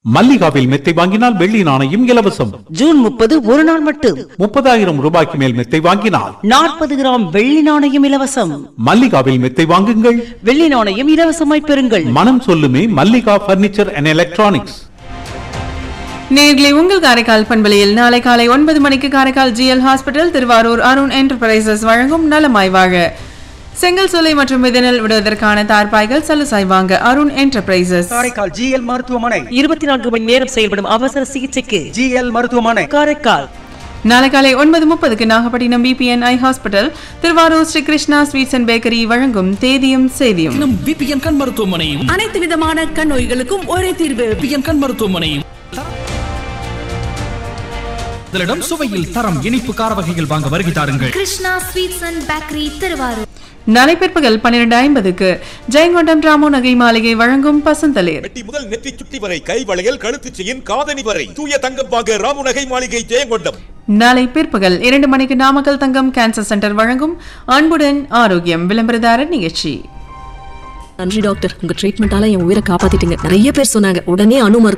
மல்லிகாவில் மெத்தை வாங்கினால் வெள்ளி நாணயம் இலவசம் ஜூன் முப்பது ஒரு நாள் மட்டும் முப்பதாயிரம் ரூபாய்க்கு மேல் மெத்தை வாங்கினால் நாற்பது கிராம் வெள்ளி நாணயம் இலவசம் மல்லிகாவில் மெத்தை வாங்குங்கள் வெள்ளி நாணயம் இலவசமாய் பெறுங்கள் மனம் சொல்லுமே மல்லிகா பர்னிச்சர் அண்ட் எலக்ட்ரானிக்ஸ் நேர்களை உங்கள் காரைக்கால் பண்பலையில் நாளை காலை ஒன்பது மணிக்கு Karaikal GL hospital Thiruvarur Arun enterprises வழங்கும் நலமாய் வாழ செங்கல் சூளை மற்றும் விதனல் விடுவதற்கான தார்பாய்கள் சலுசாய் வாங்க அருண் என்டர்பிரைசஸ் காரைக்கால் ஜிஎல் மருத்துவமனை இருபத்தி நான்கு மணி நேரம் செயல்படும் அவசர சிகிச்சைக்கு ஜிஎல் மருத்துவமனை காரைக்கால் நாளை காலை ஒன்பது முப்பதுக்கு Nagapattinam PBN eye hospital Thiruvarur Sri Krishna sweets and bakery வழங்கும் தேதியும் செய்தியும் நம் பிபிஎன் கண் மருத்துவமனையும் அனைத்து விதமான கண் நோய்களுக்கும் ஒரே தீர்வு பிபிஎன் கண் மருத்துவமனையும் முதலிடம் சுவையில் தரம் இனிப்பு கார வகைகள் வாங்க வருகை தாருங்கள் Krishna sweets and bakery Thiruvarur நாளை பிற்பகல் பன்னிரண்டு ஐம்பதுக்கு ஜெயங்கொண்டம் ராமு நகை மாளிகை வழங்கும் பசந்தளிர் வெட்டி முதல் நெற்றி சுட்டி வரை கை வளையல் கழுத்து செயின் காதணி வரை தூய தங்கம் வாங்க ராமுநகை மாளிகை ஜெயங்கொண்டம் நாளை பிற்பகல் இரண்டு மணிக்கு நாமக்கல் தங்கம் கேன்சர் சென்டர் வழங்கும் அன்புடன் ஆரோக்கியம் விளம்பரதாரர் நிகழ்ச்சி நன்றி டாக்டர் உங்க ட்ரீட்மெண்டால என் உயிரை காப்பாத்திட்டீங்க நிறைய பேர் சொன்னாங்க உடனே அணு மருத்துவ